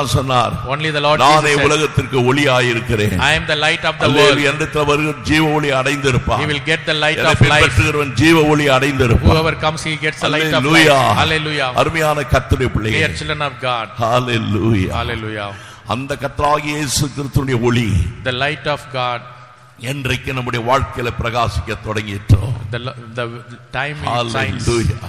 தான் சொன்னார் Only the Lord நானே Jesus said, உலகத்திற்கு ஒளியாயிருக்கிறேன் I am the light of the hallelujah. world. என்னிடத்தில் வருகிற ஜீவ ஒளி அடைந்திருப்பான் He will get the light என்னை of life. பின்பற்றுகிறவன் ஜீவ ஒளி அடைந்திருப்பான் Whoever comes, he gets the light of Hallelujah. life. Hallelujah. அருமையான கர்த்தருடைய பிள்ளையே Dear children of God. Hallelujah Hallelujah. அந்த கர்த்தராகிய இயேசு கிறிஸ்துவினுடைய ஒளி The light of God. என்றைக்கு நம்முடைய வாழ்க்கையில பிரகாசிக்க தொடங்கிட்டோ The, lo- the time it shines. Hallelujah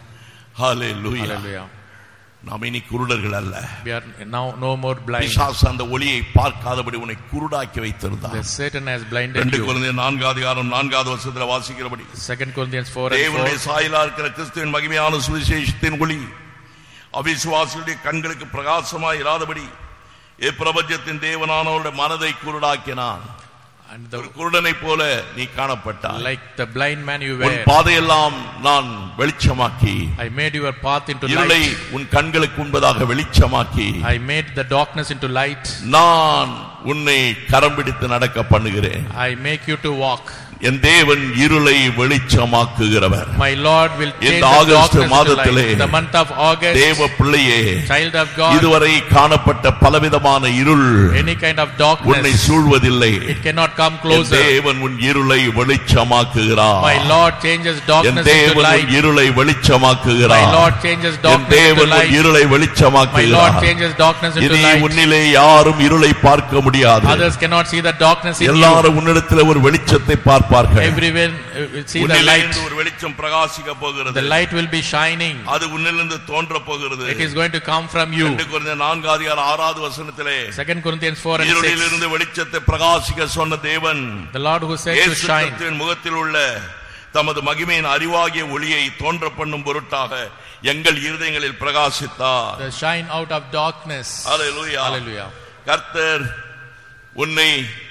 hallelujah Hallelujah. நாம் இனி குருடர்கள் அல்ல We are now no more blind. பிசாசு அந்த ஒளியை பார்க்காதபடி உன்னை குருடாக்கி வைத்திருந்தான் The Satan has blinded ரெண்டு you. குழந்தை நான்காவது அதிகாரம் நான்காவது வருஷத்துல வாசிக்கிறபடி Second Corinthians 4 and தேவனுடைய 4. சாயலா இருக்கிற கிறிஸ்துவின் மகிமையான சுவிசேஷத்தின் ஒளி அவிசுவாசிகளுடைய கண்களுக்கு பிரகாசமாய் இராதபடி எப்பிரபஞ்சத்தின் தேவனானவருடைய மனதை குருடாக்கினான் And ஒரு the, குருடனைப் போல நீ காணப்பட்டாய் like the blind man you உன் were, பாதையெல்லாம் நான் வெளிச்சமாக்கி I made your path into இருளை light. உன் கண்களுக்கு முன்பதாக வெளிச்சமாக்கி I made the darkness into light. நான் உன்னை கரம் பிடித்து நடக்க பண்ணுகிறேன் I make you to walk. என் தேவன் இருளை வெளிச்சமாக்குகிறவர் My Lord will change இந்த the ஆகஸ்ட் darkness into மாதத்திலே light. The month of August, தேவ பிள்ளையே child of God, இதுவரை காணப்பட்ட பலவிதமான இருள் any kind of உன்னை darkness, சூழ்வதில்லை it cannot come N closer. தேவன் உன் இருளை வெளிச்சமாக்குகிறார் My Lord changes N darkness into தேவன் உன் light. இருளை My வெளிச்சமாக்குகிறார் Lord changes N darkness into தேவன் உன் light. இருளை My Lord வெளிச்சமாக்குகிறார் changes darkness into இனி light. உன்னிலே யாரும் இருளை பார்க்க முடியாது Others cannot see the darkness in you. எல்லாரும் உன்னிடத்தில் ஒரு வெளிச்சத்தை பார்ப்பார்கள் Everyone uh, will see the உன்னிலே light. இருந்து ஒரு வெளிச்சம் பிரகாசிக்க போகிறது The light will be shining. அது உன்னிலிருந்து தோன்ற போகிறது It is going to come from you. ரெண்டு குறைந்த நான்கு அதிகாரம் ஆறாவது வசனத்திலே Second Corinthians 4 and 6. இருளிலிருந்து வெளிச்சத்தை பிரகாசிக்க சொன்ன தேவன் The Lord who said to இயேசு shine. கிறிஸ்துவின் முகத்தில் உள்ள தமது மகிமையின் அறிவாகிய ஒளியை தோன்ற பண்ணும் பொருட்டாக எங்கள் இருதயங்களில் பிரகாசித்தார் The shine out of darkness. Hallelujah. Hallelujah. கர்த்தர் உன்னை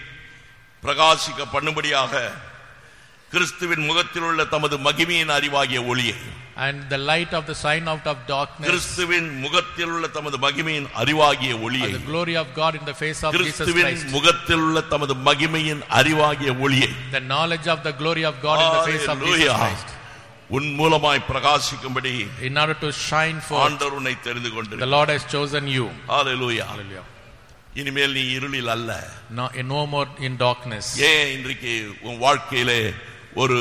பிரகாசிக்க பண்ணும்படியாக கிறிஸ்துவின் முகத்தில் உள்ள தமது மகிமையின் அறிவாகிய ஒளியை And the light of the sign out of darkness. கிறிஸ்துவின் முகத்தில் உள்ள தமது மகிமையின் அறிவாகிய ஒளியை The glory of God in the face of Jesus கிறிஸ்துவின் Christ. முகத்தில் உள்ள தமது மகிமையின் அறிவாகிய ஒளியை The knowledge of the glory of God in the face of Jesus Hallelujah. Christ. உன் மூலமாய் பிரகாசிக்கும்படி In order to shine forth, ஆண்டவர் உன்னை தெரிந்து the கொண்டு Lord has chosen you. Hallelujah Hallelujah. இனிமேல் நீ இருளில் அல்ல No, no more in darkness. ஏன் இன்றைக்கு உன் வாழ்க்கையிலே ஒரு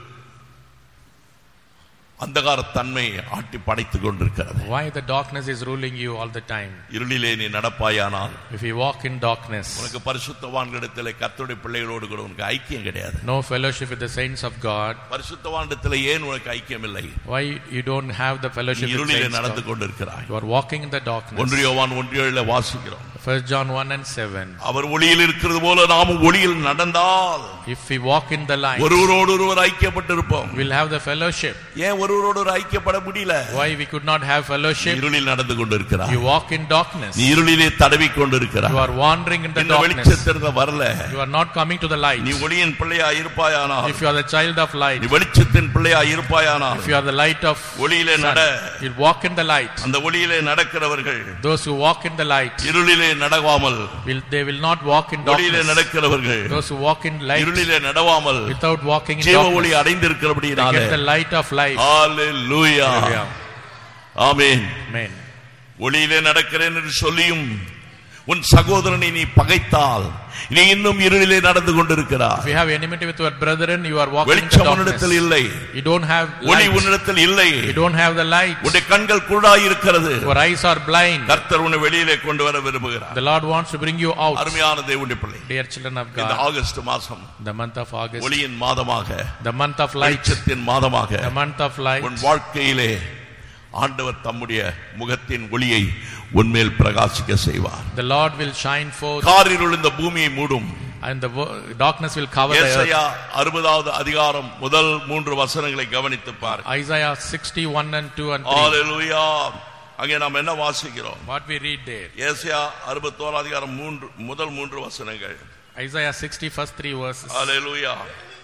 அந்தகார தன்மை ஆட்டி படைத்துக் கொண்டிருக்கிறது Why the darkness is ruling you all the time? இருளிலே நீ நடப்பாயானால் If you walk in darkness, உனக்கு பரிசுத்தவான்களிடத்திலே கர்த்தருடைய பிள்ளைகளோடு கூட உனக்கு ஐக்கியம் கிடையாது no fellowship with the saints of God, பரிசுத்தவானிடத்திலே ஏன் உனக்கு ஐக்கியம் இல்லை why you don't have the நீ fellowship with இருளிலே saints? நடந்து God? கொண்டிருக்கிறாய் You are walking in the darkness. ஒன்றியோவான் ஒன்றியோல வாசிக்கிறோம் First John 1 and 7. அவர் ஒளியில் இருக்கிறது போல நாமும் ஒளியில் நடந்தால் If we walk in the light, ஒருவரோடு ஒருவர் ஐக்கியப்பட்டிருப்போம் we'll have the fellowship. ஏன் ஒருவரோடு ஒரு ஐக்கியப்பட முடியல Why we could not have fellowship? இருளில் நடந்து கொண்டிருக்கிறார் You walk in darkness. நீ இருளிலே தடவி கொண்டிருக்கிறார் You are wandering in the இந்த darkness. வெளிச்சத்திற்கு வரல You are not coming to the light. நீ ஒளியின் பிள்ளையா இருப்பாயானால் If you are the child of light, நீ வெளிச்சத்தின் பிள்ளையா இருப்பாயானால் if you are the light of ஒளியிலே sun, நட you walk in the light. அந்த ஒளியிலே நடக்கிறவர்கள் Those who walk in the light, இருளிலே நடவாமல் will they will not walk in ஒளியிலே darkness. நடக்கிறவர்கள் Those who walk in light, இருளிலே நடவாமல் without walking in ஜீவ ஒளி darkness, they அடைந்திருக்கிறபடினால get the light of life. Hallelujah Hallelujah. Amen Amen. ஒளியிலே நடக்கிறேன் என்று சொல்லியும் உன் சகோதரனை நீ பகைத்தால் நீ இன்னும் இருளிலே நடந்து கொண்டிருக்கிறார் If you have enmity with your brethren, you are walking in the வெளிச்சம் darkness. உன்னிடத்தில் இல்லை You don't have ஒளி light. உன்னிடத்தில் இல்லை You don't have the light. உன்னுடைய கண்கள் குருடாய் இருக்கிறது Your eyes are blind. கர்த்தர் உன்னை வெளியிலே கொண்டு வர விரும்புகிறார் The Lord wants to bring you out. அருமையான தேவனுடைய பிள்ளை Dear children of இந்த God, ஆகஸ்ட் மாசம் the month of August, ஒளியின் மாதமாக the month of light, வெளிச்சத்தின் மாதமாக the month of light, உன் வாழ்க்கையிலே ஆண்டவர் தம்முடைய முகத்தின் ஒளியை உன்மேல் பிரகாசிக்க செய்வார் the Lord will shine forth காரில் இந்த பூமியை மூடும் and the wo- darkness will cover the earth. ஏசாயா அறுபதாவது அதிகாரம் முதல் மூன்று வசனங்களை கவனித்து பாரு Isaiah 61 and 2 and 3. ஹalleluya அங்கே நாம் என்ன வாசிக்கிறோம் What we read there. ஏசாயா அறுபத்தோரு அதிகாரம் மூன்று முதல் மூன்று வசனங்கள் Isaiah 60 first three verses. ஹalleluya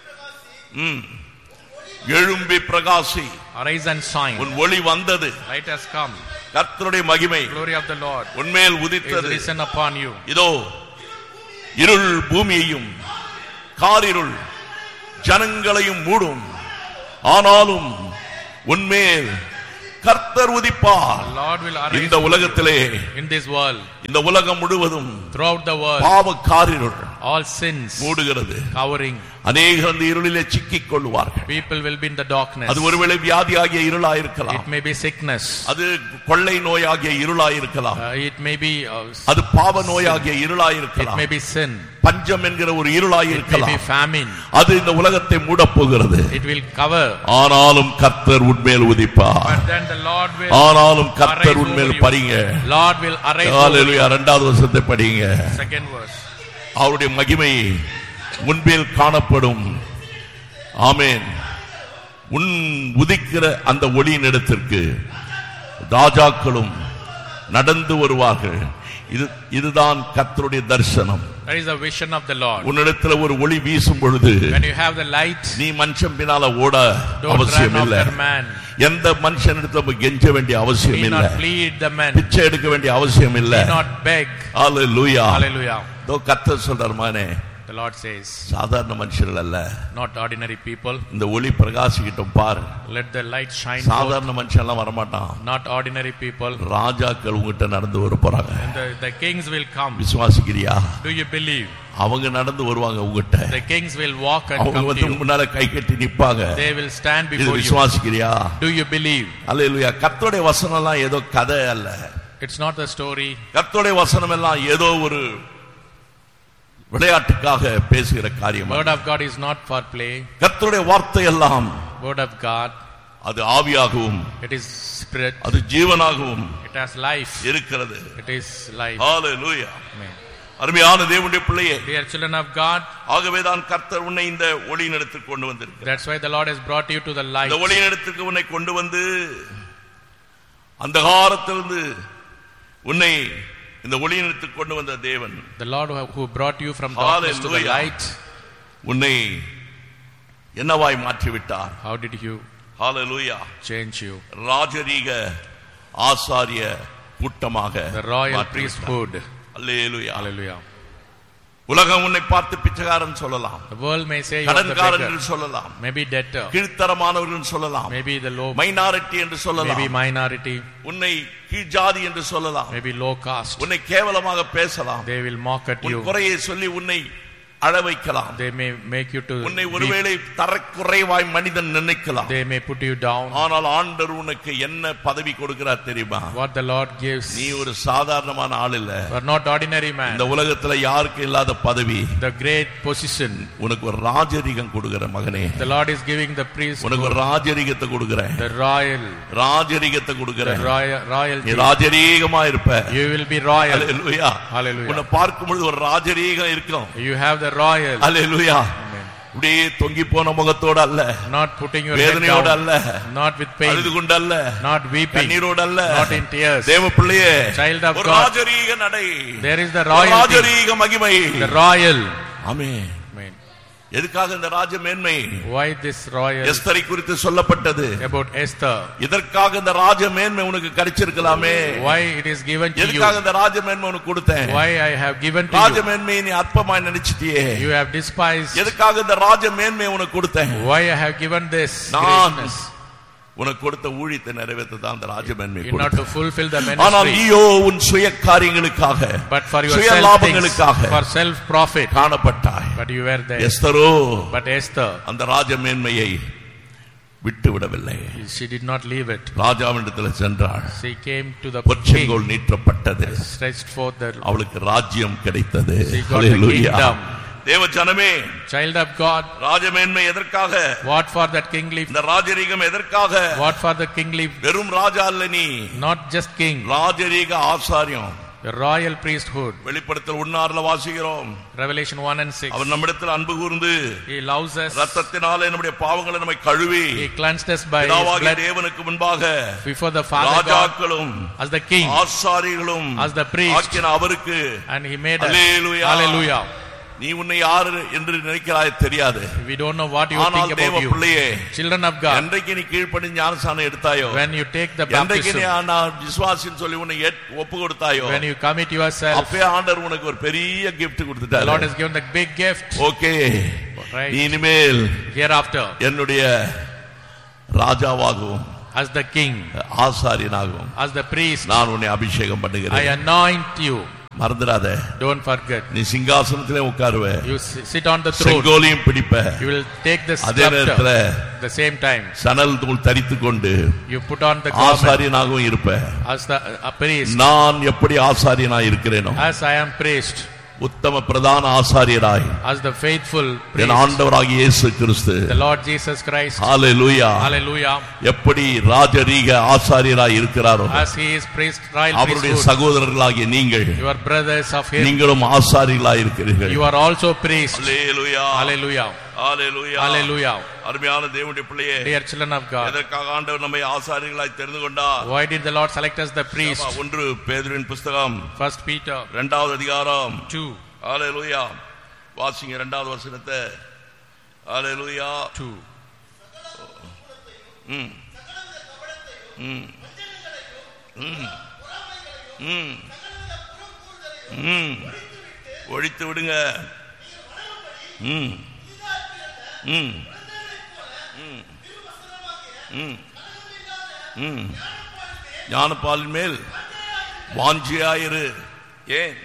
ம் எழும்பி பிரகாசி Arise and shine. உன் ஒளி வந்தது Light has come. கர்த்தருடைய மகிமை Glory of the Lord உன்மேல் is உதித்தது risen upon you. இதோ இருள் பூமியையும் காரிருள் ஜனங்களையும் மூடும் ஆனாலும் உன்மேல் கர்த்தர் உதிப்பார் The Lord will arise இந்த உலகத்திலே in this world, இந்த உலகம் முழுவதும் throughout the world, பாவக்காரிருள் all sins மூடுகிறது covering. அநேகர் அந்த இருளிலே சிக்கிக் கொள்வார்கள் People will be in the darkness. அது ஒருவேளை வியாதியாகிய இருளாயிருக்கலாம் It may be sickness. அது கொள்ளை நோயாகிய இருளாயிருக்கலாம் Uh, it may be uh, அது பாவ நோயாகிய it இருளாயிருக்கலாம் may be sin. பஞ்சம் என்கிற ஒரு It may be இருளாயிருக்கலாம் famine. அது இந்த உலகத்தை மூடப்போகிறது It will cover. ஆனாலும் கர்த்தர் உண்மையில் உதிப்பார் But then the Lord will ஆனாலும் கர்த்தர் arise over உண்மையில் you. பறிங்க Lord will arise over you. ஹalleluya இரண்டாவது வருஷத்தை படிங்க Second verse. அவருடைய மகிமை முன்பில் காணப்படும் ஆமென் உன் உதிக்கிற அந்த ஒளியின் இடத்திற்கு ராஜாக்களும் நடந்து வருவார்கள் இது இதுதான் கர்த்தருடைய தரிசனம் That is the vision of the Lord. உன்னிடத்துல ஒரு ஒளி வீசும் பொழுது When you have the light, நீ மனுஷன் பின்னால ஓட don't அவசியம் run இல்ல after man. எந்த மனுஷனிடத்துல நம்ம கெஞ்ச வேண்டிய அவசியம் Need இல்ல not plead the man. பிச்சை எடுக்க வேண்டிய அவசியம் இல்ல Need not beg. Hallelujah Hallelujah. தோ கர்த்தர் சொல்றார் மானே The Lord says, சாதாரண மனுஷர்கள் அல்ல not ordinary people. இந்த ஒளி பிரகாசிக்கிட்டும் பாரு Let the light shine forth. சாதாரண மனுஷன் எல்லாம் வரமாட்டான் Not ordinary people. ராஜாக்கள் உங்ககிட்ட நடந்து வர போறாங்க And the, the kings will come. விசுவாசிக்கிறியா Do you believe? அவங்க நடந்து வருவாங்க உங்ககிட்ட The kings will walk and அவங்க come to வந்து you. முன்னால கை கட்டி நிப்பாங்க They will stand இது before you. விசுவாசிக்கிறியா Do you believe? அல்லேலூயா கர்த்தருடைய வசனம் எல்லாம் ஏதோ கதை அல்ல It's not the story. கர்த்தருடைய வசனம் எல்லாம் ஏதோ ஒரு விளையாட்டுக்காக பேசுகிற காரியம் Word of God is not for play. கர்த்தருடைய வார்த்தை எல்லாம் Word of God, அது ஆவியாகவும் it is spirit. அது ஜீவனாகவும் It has life. இருக்கிறது It is life. Hallelujah Amen. அருமையான தேவனுடைய பிள்ளையே Dear children of God, ஆகவேதான் கர்த்தர் உன்னை இந்த ஒளியின் இடத்துக்கு கொண்டு வந்திருக்கிறார் that's why the Lord has brought you to the light. இந்த ஒளியின் இடத்துக்கு உன்னை கொண்டு வந்து அந்தகாரத்திலிருந்து உன்னை இந்த ஒளியின் இடத்துக்கு கொண்டு வந்த தேவன் The Lord who who brought you from darkness to the Hallelujah. light. உன்னை என்னவாய் மாற்றி விட்டார் How did you hallelujah change you? ராஜரீக ஆசாரிய கூட்டமாக The royal மாற்றி விட்டார். priesthood. அல்லேலூயா Hallelujah. உலகம் உன்னை பார்த்து பிச்சைக்காரன் சொல்லலாம் The world may say you are the கடன்காரன் beggar, என்று சொல்லலாம் maybe debtor, கீழ்த்தரமானவர்கள் சொல்லலாம் maybe the low, மைனாரிட்டி என்று சொல்லலாம் maybe minority, உன்னை கீழ்ஜாதி என்று சொல்லலாம் maybe low caste. உன்னை கேவலமாக பேசலாம் They will mock at உன் you. குறையை சொல்லி உன்னை அழ வைக்கலாம் They may make you to உன்னை weep. ஒருவேளை தரக்குறைவாய் மனிதன் நினைக்கலாம் They may put you down. ஆனால் ஆண்டவர் உனக்கு என்ன பதவி கொடுக்கிறார் தெரியுமா What the Lord gives. நீ ஒரு சாதாரணமான ஆள் இல்ல You are not ordinary man. இந்த உலகத்துல யாருக்கும் இல்லாத பதவி The great position. உனக்கு ஒரு ராஜரிகம் கொடுக்கிற மகனே The Lord is giving the priest உனக்கு ஒரு ராஜரிகத்தை கொடுக்கிறேன் the royal, ராஜரிகத்தை the கொடுக்கிறேன் royal, நீ royalty. ராஜரீகமா இருப்ப You will be royal. Hallelujah Hallelujah. உன்னை பார்க்கும் பொழுது ஒரு ராஜரீகம் இருக்கும் You have the royal. Hallelujah Amen. இப்படியே தொங்கி போன முகத்தோட அல்ல Not putting your head வேதனையோட down. அல்ல Not with அழுது pain. கொண்டு அல்ல Not weeping. கண்ணீரோடு அல்ல Not in tears. தேவ பிள்ளையே Child of ஒரு God. ராஜரீக நடை There is the ஒரு royalty. ராஜரீக மகிமை The royal. ஆமே Amen. எதுக்காக இந்த ராஜ மேன்மை Why this royal? எஸ்தரை குறித்து சொல்லப்பட்டது About Esther. இதற்காக இந்த ராஜ மேன்மை உனக்கு கிடைச்சிருக்கலாமே Why it is given to you? எதுக்காக இந்த ராஜ மேன்மை உனக்கு கொடுத்தேன் Why I have given to ராஜ you? மேன்மையை நீ அற்பமாய் நினைச்சிட்டியே You have despised. எதுக்காக இந்த ராஜ மேன்மையை உனக்கு கொடுத்தேன் Why I have given this நான் greatness? உனக்கு கொடுத்த ஊழியத்தை நிறைவேற்ற தான் அந்த ராஜ மேன்மை In order கொடுத்தேன். to fulfill the ஆனால் ministry. நீயோ உன் சுய காரியங்களுக்காக But for your சுய self things, லாபங்களுக்காக for self profit. காணப்பட்டாய் But you were there. எஸ்தரோ But Esther, அந்த ராஜ மேன்மையை விட்டு விடவில்லை she did not leave it. ராஜாவினிடத்தில் சென்றாள் She came to the king, பொற்செங்கோல் நீட்டப்பட்டது stretched forth the அவளுக்கு ராஜ்யம் கிடைத்தது She got the Hallelujah. kingdom. தேவ ஜனமே child of God. ராஜமேன்மை எதற்காக What for that kingly? இந்த ராஜரீகம் எதற்காக What for the kingly? வெறும் ராஜா அல்ல நீ Not just king, ராஜரீக ஆசாரியம் the royal priesthood. வெளிப்படுத்தல் உன்னார்ல வாசிக்கிறோம் Revelation 1 and 6. அவர் நம்மிடத்தில் அன்பு கூர்ந்து He loves us. ரத்தத்தினாலே நம்முடைய பாவங்களை நம்மை கழுவி He cleansed us by his பிதாவாகிய blood தேவனுக்கு முன்பாக before the Father God ராஜாக்களும் as the king ஆசாரிகளும் As the priest. ஆக்கின அவருக்கு and he made us. Hallelujah. Hallelujah. நீ உன்னை யாரு என்று நினைக்கிறாய் தெரியாது We don't know what you ஆனால் think தேவ about you. பிள்ளையே Children of God, என்றைக்கு நீ கீழ்ப்படி ஞானசானம் எடுத்தாயோ when you take the என்றைக்கு நீ baptism, நான் விசுவாசின்னு சொல்லி உன்னை ஏற்- ஒப்பு கொடுத்தாயோ when you commit yourself, அப்பே ஆண்டவர் உனக்கு ஒரு பெரிய கிஃப்ட் the Lord கொடுத்துட்டாரு has given the big gift. Okay Right. நீ இனிமேல் Hereafter, என்னுடைய ராஜாவாகவும் as the king, ஆசாரியனாகவும் as the priest. நான் உன்னை அபிஷேகம் I பண்ணுகிறேன் anoint you. மறந்துடாத Don't forget. நீ சிங்காசனத்திலே உட்காருவ You s- sit on the throne. செங்கோலையும் பிடிப்ப You will take the அதே நேரத்துல scepter. The same time, சணல் தூள் தரித்து கொண்டு you put on the garment ஆசாரியனாகவும் இருப்ப as the a priest. நான் எப்படி ஆசாரியனா இருக்கிறேனோ As I am priest, உத்தம பிரதான ஆசாரியராய் as the faithful N priest, ஆண்டவராகிய இயேசு கிறிஸ்து the Lord Jesus Christ. Hallelujah Hallelujah. எப்படி ராஜரீக ஆசாரியராய் இருக்கிறாரோ As he is priest, royal அவருடைய priesthood, சகோதரர்களாகிய நீங்கள் you are brothers of him. நீங்களும் ஆசாரியர்களாய் இருக்கிறீர்கள் You are also priests. Hallelujah Hallelujah. Hallelujah Hallelujah. அருமையான தேவனுடைய பிள்ளையே Dear children of God, எதற்காக ஆண்டவர் நம்மை ஆசாரியர்களாய் தெரிந்து கொண்டார் why did the Lord select us the priest? ஆமா, ஒன்று பேதுருவின் புஸ்தகம் First Peter இரண்டாவது அதிகாரம் 2, ஹalleluya வாசிங்க இரண்டாவது வசனத்தை ஹalleluya 2. ம் ம் ம் ம் ம் ஒழித்து விடுங்க ம் ம் ம் ம் ம் ஞானப்பாலின் மேல் வாஞ்சியாயிரு ஏன்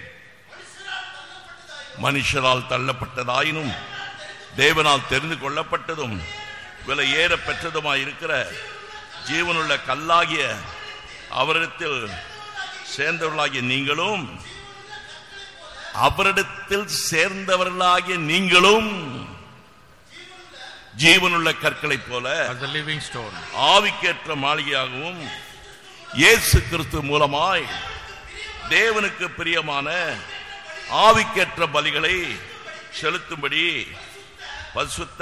மனுஷரால் தள்ளப்பட்டதாயினும் தேவனால் தெரிந்து கொள்ளப்பட்டதும் விலை ஏற பெற்றதுமாய் இருக்கிற ஜீவனுள்ள கல்லாகிய அவரிடத்தில் சேர்ந்தவர்களாகிய நீங்களும் அவரிடத்தில் சேர்ந்தவர்களாகிய நீங்களும் ஜீவனுள்ள கற்களைப் போல As the living stone. ஆவிக்கேற்ற மாளிகையாகவும் இயேசு கிறிஸ்து மூலமாய் தேவனுக்கு பிரியமான ஆவிக்கேற்ற பலிகளை செலுத்தும்படி பரிசுத்த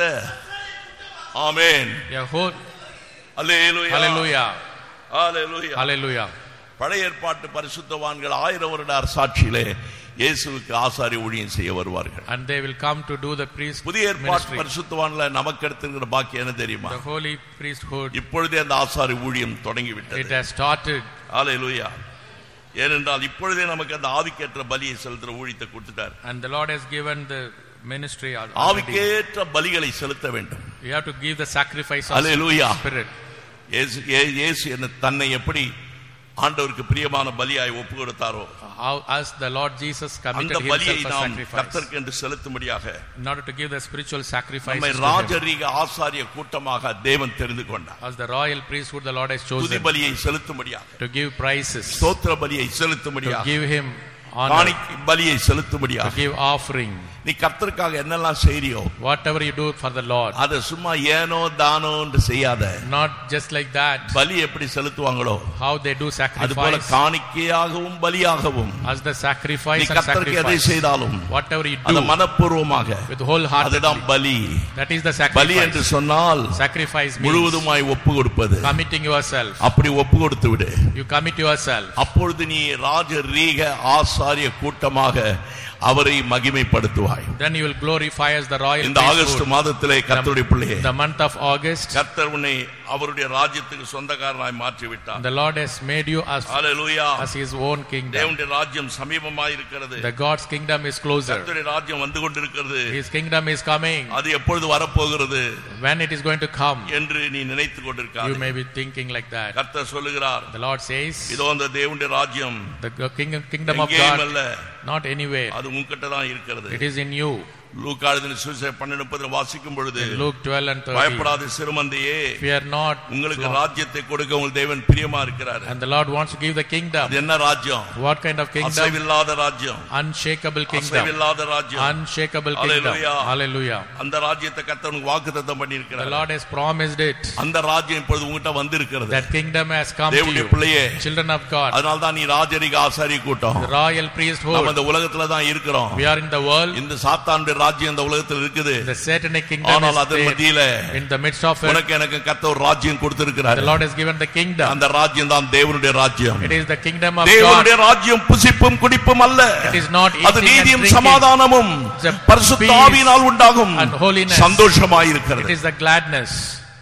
ஆமென் Yeah, whole, அல்லேலூயா hallelujah. அல்லேலூயா Hallelujah. பழைய ஏற்பாட்டு பரிசுத்தவான்கள் ஆயிரம் வருட சாட்சியிலே இயேசுவுக்கு ஆசாரி ஊழியம் செய்ய வருவார்கள் And they will come to do the priest புதிய ஏற்பாட்டு ministry. பரிசுத்தவான்ல நமக்கு எடுத்திருக்கிற பாக்கியம் என்ன தெரியுமா The holy priesthood, இப்பொழுதே அந்த ஆசாரி ஊழியம் தொடங்கிவிட்டது it has started. ஹalleluya ஏனென்றால் இப்பொழுதே நமக்கு அந்த ஆவிக்கேற்ற பலியை செலுத்துற ஊழியத்தை கொடுத்துட்டார் And the Lord has given the ministry already. ஆவிக்கேற்ற பலிகளை செலுத்த வேண்டும் You have to give the sacrifice of Hallelujah. spirit. இயேசு இயே- இயேசு என்ன தன்னை எப்படி ஆண்டவருக்கு பிரியமான பலியாய் ஒப்பு கொடுத்தாரோ How, as the Lord Jesus அந்த committed பலியை himself as நாம் sacrifice. கர்த்தருக்கு என்று செலுத்தும்படியாக In order to give the spiritual sacrifice நம்மை to him. ராஜரீக ஆசாரிய கூட்டமாக தேவன் தெரிந்து கொண்டார் As the royal priesthood the Lord has துதி chosen பலியை செலுத்தும்படியாக to give prices, ஸ்தோத்திர பலியை to செலுத்தும்படியாக give him honor, காணிக்கை பலியை to செலுத்தும்படியாக give offering. நீ கர்த்தருக்காக என்னெல்லாம் செய்றியோ Whatever you do for the Lord. அதை சும்மா ஏனோ தானோன்னு செய்யாத Not just like that. பலி எப்படி செலுத்துவாங்களோ How they do அது போல sacrifice. காணிக்கையாகவும் பலியாகவும் As the நீ sacrifice and கர்த்தருக்கு எதை sacrifice. செய்தாலும் Whatever you அது do மனப்பூர்வமாக with wholeheartedly. அதுதான் பலி That is the பலி என்று sacrifice. சொன்னால் Sacrifice means முழுவதுமாய் ஒப்பு கொடுப்பது committing yourself. அப்படி ஒப்பு கொடுத்து விடு You commit yourself. அப்பொழுது நீ ராஜரீக ஆசாரிய கூட்டமாக அவரை மகிமைப்படுத்துவாய் Then you will glorify as the royal இந்த ஆகஸ்ட் priesthood. மாதத்திலே கர்த்தருடைய பிள்ளையே The month of August, கர்த்தர் உன்னை அவருடைய ராஜ்யத்துக்கு சொந்தக்காரனாய் மாற்றி விட்டார் the Lord has made you as, hallelujah as his own kingdom. தேவனுடைய ராஜ்யம் சமீபமாய் இருக்கிறது The God's kingdom is closer. கர்த்தருடைய ராஜ்யம் வந்து கொண்டிருக்கிறது His kingdom is coming. அது எப்பொழுது வரப்போகிறது When it is going to come, என்று நீ நினைத்துக் you கொண்டிருக்காய் may be thinking like that. கர்த்தர் சொல்லுகிறார் The Lord says, இதோ அந்த தேவனுடைய ராஜ்யம் the kingdom, kingdom of எங்கேயும் God, அல்ல not anywhere. அது உன்கிட்ட தான் இருக்கிறது It is in you. லூக்காழுதின சுவிசேஷம் பன்னெண்டு முப்பதில் வாசிக்கும் பொழுது In Luke 12 and 30. பயப்படாத சிறுமந்தையே Fear not. உங்களுக்கு small. ராஜ்யத்தை கொடுக்க உங்கள் தேவன் பிரியமா இருக்கிறார் And the Lord wants to give the kingdom. அது என்ன ராஜ்யம் What kind of kingdom? அசைவில்லாத ராஜ்யம் Unshakable kingdom. அசைவில்லாத ராஜ்யம் Unshakable kingdom. Hallelujah. Hallelujah. அந்த ராஜ்யத்தை கர்த்தர் வாக்குத்தத்தம் The பண்ணியிருக்கிறார் Lord has promised it. அந்த ராஜ்யம் இப்பொழுது உங்ககிட்ட வந்திருக்கிறது That kingdom has come to தேவனுடைய you. பிள்ளையே Children of God. அதனால தான் நீ ராஜரிக ஆசாரி கூட்டம் The royal நம்ம priesthood. இந்த உலகத்துல தான் இருக்கிறோம் We are in the world. இந்த சாத்தானுடைய ராஜ்யம் இந்த உலகத்துல இருக்குது The satanic kingdom ஆனால் is அதன் there. மத்தியில In the midst of it, உனக்கு எனக்கு கத்த ஒரு ராஜ்யம் கொடுத்திருக்கிறார் the Lord has given the kingdom. அந்த ராஜ்யம் தான் தேவனுடைய ராஜ்யம் It is the kingdom of God. தேவனுடைய ராஜ்யம் புசிப்பும் குடிப்பும் அல்ல It is not அது eating and நீதியும் drinking. சமாதானமும் It's a பரிசுத்த peace ஆவியினால் உண்டாகும் and holiness. It சந்தோஷமாயிருக்கிறது is the gladness.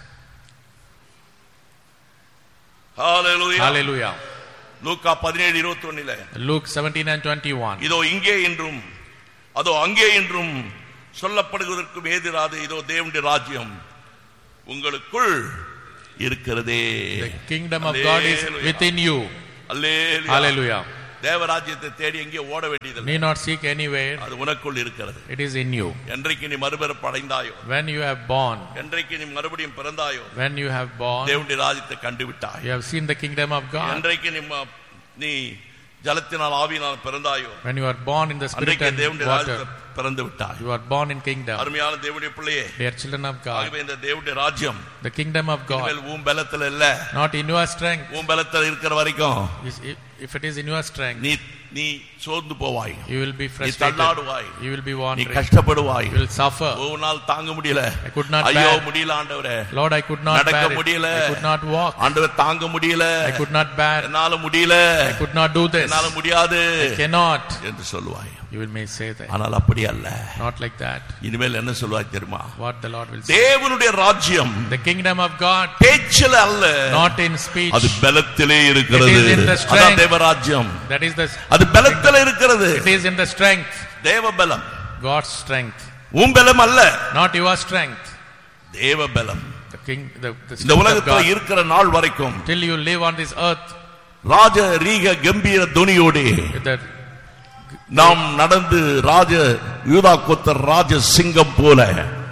Hallelujah Hallelujah. Luca 17 21 Luke 17 and 21. இதோ இங்கே என்றும் அதோ அங்கே என்றும் சொல்லப்படுவதற்கும் ஏதிராது இதோ தேவனுடைய ராஜ்யம் உங்களுக்குள் இருக்கிறதே The kingdom of God is Hallelujah. within you. Hallelujah. Hallelujah. தேவராஜ்யத்தை தேடி எங்கே ஓட வேண்டியதில்லை Need not seek anywhere. அது உனக்குள் இருக்கிறது It is in you. என்றைக்கு நீ மறுபிறப்பு அடைந்தாயோ When you have born, என்றைக்கு நீ மறுபடியும் பிறந்தாயோ when you have born, தேவனுடைய ராஜ்யத்தை கண்டுவிட்டாய் you have seen the kingdom of God. என்றைக்கு நீ ம- நீ ஜலத்தினால் ஆவியினால் பிறந்தாயோ When you are born in the spirit அன்றைக்கு and தேவனுடைய water, ராஜ்யத்தை பிறந்து விட்டாய் you are born in kingdom. அருமையான தேவனுடைய பிள்ளையே Dear children of God, ஆகவே இந்த தேவனுடைய ராஜ்யம் the kingdom of God, இனிமேல் உன் பலத்துல இல்ல not in your strength. உன் பலத்துல இருக்கிற வரைக்கும் Is- If it is in your strength, நீ நீ சோர்ந்து போவாய் you will be நீ frustrated. தள்ளாடுவாய் You will be நீ wandering. கஷ்டப்படுவாய் You will suffer. ஒரு நாள் தாங்க முடியல I could not ஐயோ bear. முடியல ஆண்டவரே Lord, I could not நடக்க bear it. முடியல. I could not walk. ஆண்டவர் தாங்க முடியல I could not bear. என்னால முடியல I could not do this. என்னால முடியாது Cannot. என்று சொல்லுவாய் You will may say that. ஆனால் அப்படி அல்ல Not like that. இனிமேல் என்ன சொல்லுவாய் தெரியுமா What the Lord will say. தேவனுடைய ராஜ்யம் The kingdom of God, பேச்சில் அல்ல not in speech. அது பலத்திலே இருக்கிறது It is in the strength. அதான் தேவராஜ்யம் That is the. அது பலத்திலே இருக்கிறது It is in the strength. தேவ பலம் God's strength, உன் பலம் அல்ல not your strength. தேவ பலம் The king, the, the இந்த strength of உலகத்தில் God. இருக்கிற நாள் வரைக்கும் Till you live on this earth, ராஜ ரீக கம்பீர துணியோடு with the நாம் நடந்து ராஜ யூதா கொத்தர் ராஜ சிங்கம் போல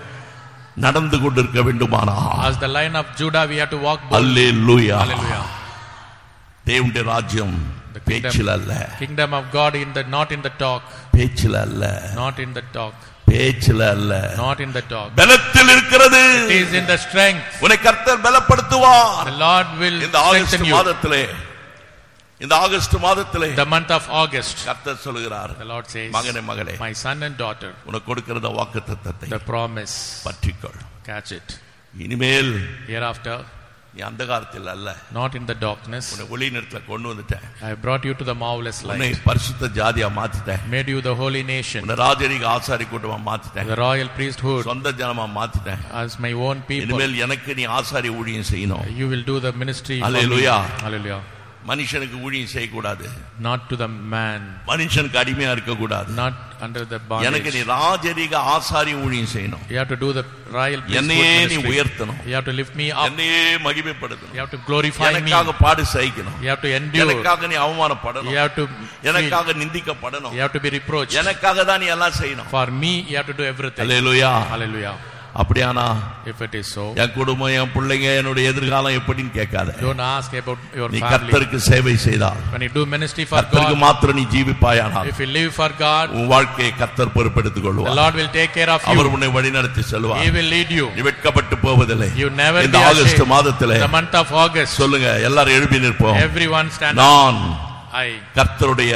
நடந்து கொண்டிருக்க வேண்டுமானா as the lion of Judah, we have to walk. boldly. அல்லே லூயா Hallelujah. தேவனுடைய ராஜ்யம் The பேச்சில் kingdom, அல்ல kingdom of God in the not in the talk, பேச்சில் அல்ல not in the talk, பேச்சில் அல்ல not in the talk. பலத்தில் இருக்கிறது It is in the strength. உன்னை கர்த்தர் பலப்படுத்துவார் The Lord will இந்த ஆகஸ்ட் strengthen you. மாதத்திலே இந்த ஆகஸ்ட் மாதத்திலே The month of August, கர்த்தர் சொல்லுகிறார் the Lord says, மகனே மகளே My son and daughter, உனக்கு கொடுக்கிற வாக்கு தத்தத்தை the promise, பற்றிக்கொள் catch it. இனிமேல் Hereafter, நீ அந்த காலத்தில் அல்ல not in the darkness, உன்னை ஒளி நிறத்துல கொண்டு வந்துட்டேன் I brought you to the marvelous உன்னை light, பரிசுத்த ஜாதியா மாத்திட்டேன் made you the holy nation, உன்னை ராஜரிக ஆசாரி கூட்டமா மாத்திட்டேன் the royal priesthood, சொந்த ஜனமா மாத்திட்டேன் as my own people. இனிமேல் எனக்கு நீ ஆசாரி ஊழியம் செய்யணும் You will do the ministry. for me. Hallelujah. Hallelujah. மனுஷனுக்கு ஊழியம் செய்யக்கூடாது Not to the man, மனுஷனுக்கு அடிமையா இருக்க கூடாது not under the எனக்கு நீ bondage. ராஜரிக ஆசாரி ஊழியம் செய்யணும் You have to do the royal priesthood என்னையே நீ ministry. உயர்த்தணும் You have to lift me up. என்னையே மகிமைப்படுத்தணும் You have to glorify me. எனக்காக பாடு சகிக்கணும் You have to endure. எனக்காக நீ You அவமானப்படணும் have to feel. எனக்காக நிந்திக்கப்படணும் You have to be reproached. எனக்காக தான் நீ எல்லாம் செய்யணும் For me, you have to do everything. Hallelujah Hallelujah. அப்படியானா If it is so, என் குடும்பம் என் பிள்ளைங்க என்னுடைய எதிர்காலம் எப்படின்னு கேட்காத don't ask about your நீ family. கர்த்தருக்கு சேவை செய்தால் When you do ministry for கர்த்தருக்கு God, மாத்திரம் நீ ஜீவிப்பாயானால் if you live for God, உன் வாழ்க்கையை கர்த்தர் பொறுப்பெடுத்துக் the கொள்வார் Lord will take care of our you. உன்னை வழிநடத்தி He செல்வார் will lead you. நீ வெட்கப்பட்டு போவதில்லை You never இந்த be ஆகஸ்ட் ashamed. மாதத்திலே The month of August, சொல்லுங்க எல்லாரும் எழுப்பி நிற்போம் everyone stand up. நான் I கர்த்தருடைய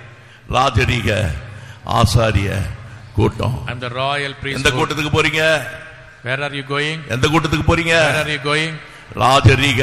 ராஜரீக ஆசாரிய கூட்டம் am the royal எந்த priesthood. கூட்டத்துக்கு போறீங்க Where are you going? எந்த கூட்டத்துக்கு போறீங்க Where are you going? ராஜரீக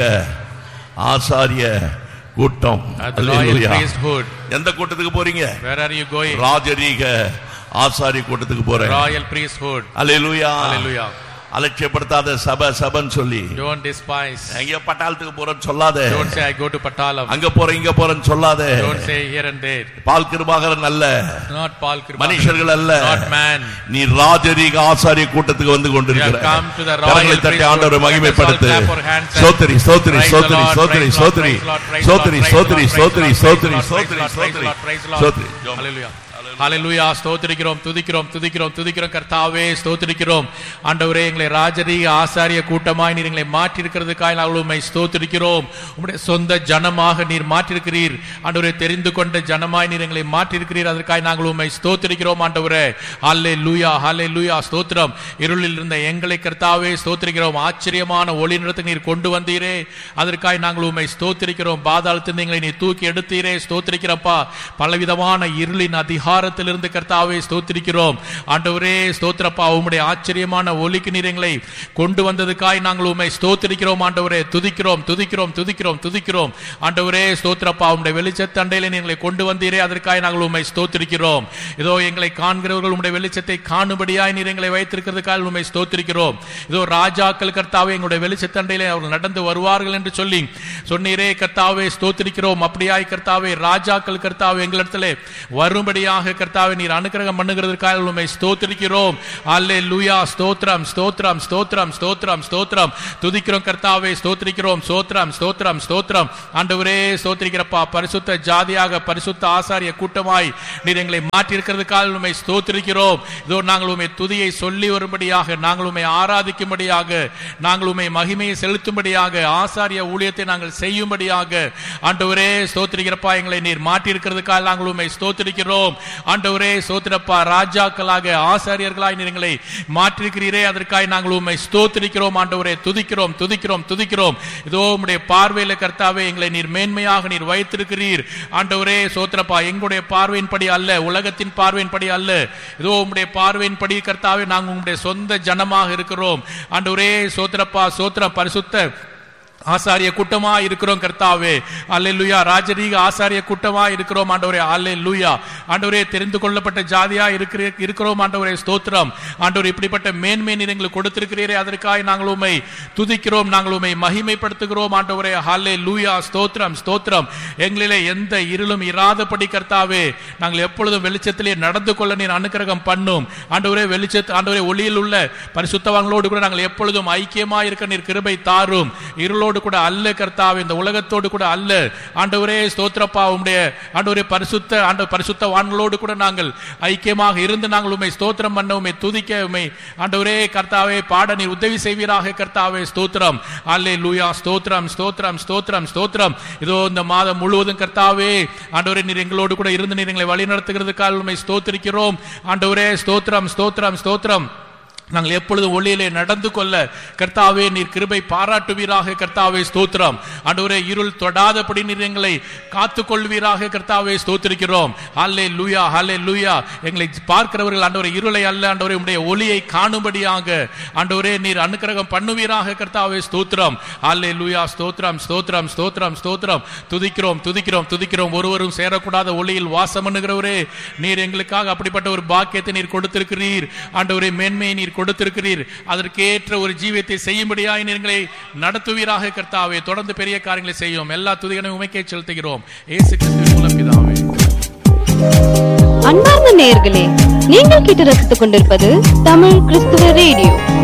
ஆசாரிய கூட்டம் At the royal hallelujah. priesthood. எந்த கூட்டத்துக்கு போறீங்க Where are you going? ராஜரீக ஆசாரிய கூட்டத்துக்கு போறேன் Royal priesthood. அல்லேலூயா Hallelujah. அலட்சியப்படுத்தாத சபை சபைன்னு சொல்லி Don't despise. எங்கேயோ பட்டாளத்துக்கு போறேன்னு சொல்லாத Don't say I go to Patalam. அங்க போறேன் இங்க போறேன்னு சொல்லாத Don't say here and there. பால் கிருபாகரன் அல்ல Not Paul Kripa. மனுஷர்கள் அல்ல Not man. நீ ராஜரீக ஆசாரிய கூட்டத்துக்கு வந்து You have கொண்டிருக்கிற come to the royal கரங்களை தட்டி priesthood. ஆண்டவரை Let us all மகிமைப்படுத்து clap our hands and சோத்திரி சோத்திரி praise the சோத்திரி Lord, சோத்திரி praise the Lord, சோத்திரி praise the Lord, praise the சோத்திரி Lord, சோத்திரி praise the சோத்திரி Lord, சோத்திரி praise the சோத்திரி Lord, praise the சோத்திரி Lord, praise the Lord. சோத்திரி Hallelujah. ஹalleluya ஸ்தோத்திரிக்கிறோம் துதிக்கிறோம் துதிக்கிறோம் துதிக்கிறோம் கர்த்தாவே ஸ்தோத்திரிக்கிறோம் ஆண்டவரே எங்களை ராஜரீக ஆசாரிய கூட்டமாய் நீர் எங்களை மாற்றி இருக்கிறதுக்காக நாங்கள் உம்மை ஸ்தோத்திரிக்கிறோம் உம்முடைய சொந்த ஜனமாக நீர் மாற்றிருக்கிறீர் ஆண்டவரே தெரிந்து கொண்ட ஜனமாய் நீர் எங்களை மாற்றிருக்கிறீர் அதற்காக நாங்கள் உம்மை ஸ்தோத்திரிக்கிறோம் ஆண்டவரே ஹல்லே லூயா ஹல்லே லூயா ஸ்தோத்திரம் இருளில் இருந்த எங்களை கர்த்தாவே ஸ்தோத்திரிக்கிறோம் ஆச்சரியமான ஒளி நிறத்துக்கு நீர் கொண்டு வந்தீரே அதற்காக நாங்கள் உம்மை ஸ்தோத்திரிக்கிறோம் பாதாளத்திலிருந்து எங்களை நீ தூக்கி எடுத்தீரே ஸ்தோத்திரிக்கிறப்பா பலவிதமான இருளின் அதிகாரத்திலிருந்து கர்த்தாவே ஸ்தோத்திரிக்கிறோம் ஆண்டவரே ஸ்தோத்திரப்பா உம்முடைய ஆச்சரியமான ஒலிக்கு நீர் எங்களை கொண்டு வந்ததுக்காய் நாங்கள் உம்மை ஸ்தோத்திரிக்கிறோம் ஆண்டவரே துதிக்கிறோம் துதிக்கிறோம் துதிக்கிறோம் துதிக்கிறோம் ஆண்டவரே ஸ்தோத்திரப்பா உம்முடைய வெளிச்சத்தண்டையில நீ எங்களை கொண்டு வந்தீரே அதற்காக நாங்கள் உம்மை ஸ்தோத்திரிக்கிறோம் இதோ எங்களை காண்கிறவர்கள் உம்முடைய வெளிச்சத்தை காணும்படியாய் நீர் எங்களை வைத்திருக்கிறதுக்காக உம்மை ஸ்தோத்திரிக்கிறோம் இதோ ராஜாக்கள் கர்த்தாவே எங்களுடைய வெளிச்சத்தண்டையிலே அவர்கள் நடந்து வருவார்கள் என்று சொல்லி சொன்னீரே கர்த்தாவே ஸ்தோத்திரிக்கிறோம் அப்படியாய் கர்த்தாவே ராஜாக்கள் கர்த்தாவே எங்களிடத்திலே வரும்படியாக செய்யும்படியாக கர்த்தாவே நீர் அனுக்கிரகம் பண்ணுகிறதற்காக உண்மை ஸ்தோத்திரிக்கிறோம் அல்லே லூயா ஸ்தோத்திரம் ஸ்தோத்திரம் ஸ்தோத்திரம் ஸ்தோத்திரம் ஸ்தோத்திரம் துதிக்கிறோம் கர்த்தாவே ஸ்தோத்திரிக்கிறோம் ஸ்தோத்திரம் ஸ்தோத்திரம் ஸ்தோத்திரம் ஆண்டவரே ஸ்தோத்திரிக்கிறப்பா பரிசுத்த ஜாதியாக பரிசுத்த ஆசாரிய கூட்டமாய் நீர் எங்களை மாற்றி இருக்கிறதுக்காக உண்மை ஸ்தோத்திரிக்கிறோம் இதோ நாங்கள் உண்மை துதியை சொல்லி வரும்படியாக நாங்கள் உண்மை ஆராதிக்கும்படியாக நாங்கள் உண்மை மகிமையை செலுத்தும்படியாக ஆசாரிய ஊழியத்தை நாங்கள் செய்யும்படியாக ஆண்டவரே ஸ்தோத்திரிக்கிறப்பா எங்களை நீர் மாற்றி இருக்கிறதுக்காக நாங்கள் உண்மை ஸ்தோத்திரிக்கிறோம் ஆண்டவரே ஸ்தோத்திரப்பா ராஜாக்களாக ஆசாரியர்களாய் நீர் எங்களை மாற்றிருக்கிறீரே அதற்காக நாங்கள் உண்மை ஸ்தோத்திரிக்கிறோம் ஆண்டவரே துதிக்கிறோம் துதிக்கிறோம் துதிக்கிறோம் இதோ உம்முடைய பார்வையில கர்த்தாவே எங்களை நீர் மேன்மையாக நீர் வைத்திருக்கிறீர் ஆண்டவரே சோத்திரப்பா எங்களுடைய பார்வையின்படி அல்ல உலகத்தின் பார்வையின்படி அல்ல இதோ உம்முடைய பார்வையின்படி கர்த்தாவே நாங்கள் உம்முடைய சொந்த ஜனமாக இருக்கிறோம் ஆண்டவரே சோத்திரப்பா சோத்திரம் பரிசுத்த ஆசாரிய கூட்டமா இருக்கிறோம் கர்த்தாவே அல்லேலூயா ராஜரீக ஆசாரிய கூட்டமா இருக்கிறோம் ஆண்டவரே அல்லேலூயா ஆண்டவரே தெரிந்து கொள்ளப்பட்ட ஜாதியா இருக்கிற இருக்கிறோம் ஆண்டவரே ஸ்தோத்திரம் ஆண்டவர் இப்படிப்பட்ட மேன்மை நீர் எங்களுக்கு கொடுத்திருக்கிறீரே அதற்காக நாங்கள் உண்மை துதிக்கிறோம் நாங்கள் உண்மை மகிமைப்படுத்துகிறோம் ஆண்டவரே ஹல்லே லூயா ஸ்தோத்திரம் ஸ்தோத்திரம் எங்களிலே எந்த இருளும் இராதபடி கர்த்தாவே நாங்கள் எப்பொழுதும் வெளிச்சத்திலே நடந்து கொள்ள நீர் அனுக்கிரகம் பண்ணும் ஆண்டவரே வெளிச்சத்து ஆண்டவரே ஒளியில் உள்ள பரிசுத்தவான்களோடு கூட நாங்கள் எப்பொழுதும் ஐக்கியமா இருக்க நீர் கிருபை தாரும் இருளோடு கூட அல்ல கர்த்தாவே இந்த உலகத்தோடு கூட அல்ல ஆண்டவரே ஸ்தோத்திரப்பா உம்முடைய ஆண்டவரே பரிசுத்த ஆண்டு பரிசுத்த வான்களோடு கூட நாங்கள் ஐக்கியமாக இருந்து நாங்கள் உண்மை ஸ்தோத்திரம் பண்ண உண்மை துதிக்க உண்மை ஆண்டவரே கர்த்தாவே பாட நீர் உதவி செய்வீராக கர்த்தாவே ஸ்தோத்திரம் அல்லே லூயா ஸ்தோத்திரம் ஸ்தோத்திரம் ஸ்தோத்திரம் ஸ்தோத்திரம் இதோ இந்த மாதம் முழுவதும் கர்த்தாவே ஆண்டவரே நீர் எங்களோடு கூட இருந்து நீர் எங்களை வழி நடத்துகிறதுக்காக உண்மை ஸ்தோத்திரிக்கிறோம் ஆண்டவரே ஸ்தோத்திரம் ஸ்தோத்திரம் ஸ்தோத்திரம் நாங்கள் எப்பொழுதும் ஒளியிலே நடந்து கொள்ள கர்த்தாவே நீர் கிருபை பாராட்டுவீராக கர்த்தாவே ஸ்தோத்திரம் ஆண்டவரே இருள் தொடாதபடி நீர் எங்களை காத்துக் கொள்வீராக கர்த்தாவே ஸ்தோத்திரிக்கிறோம் ஹல்லே லூயா ஹல்லே லூயா எங்களை பார்க்கிறவர்கள் ஆண்டவரே இருளை அல்ல ஆண்டவரே உடைய ஒளியை காணும்படியாக ஆண்டவரே நீர் அனுக்கிரகம் பண்ணுவீராக கர்த்தாவே ஸ்தோத்திரம் ஹல்லே லூயா ஸ்தோத்திரம் ஸ்தோத்திரம் ஸ்தோத்திரம் ஸ்தோத்திரம் துதிக்கிறோம் துதிக்கிறோம் துதிக்கிறோம் ஒருவரும் சேரக்கூடாத ஒளியில் வாசம் பண்ணுகிறவரே நீர் எங்களுக்காக அப்படிப்பட்ட ஒரு பாக்கியத்தை நீர் கொடுத்திருக்கிறீர் ஆண்டவரே மேன்மையை நீர் கொடுத்திருக்கிறீர் அதற்கேற்ற ஒரு ஜீவியத்தை செய்யும்படியாய் நீர் எங்களை நடத்துவீராக கர்த்தாவே தொடர்ந்து பெரிய காரியங்களை செய்யும் எல்லா துதிகளையும் உமைக்கே செலுத்துகிறோம் ஏசு கிறிஸ்துவின் மூலம் பிதாவே அன்பார்ந்த நேயர்களே நீங்கள் கேட்டு ரசித்துக் கொண்டிருப்பது தமிழ் கிறிஸ்துவ ரேடியோ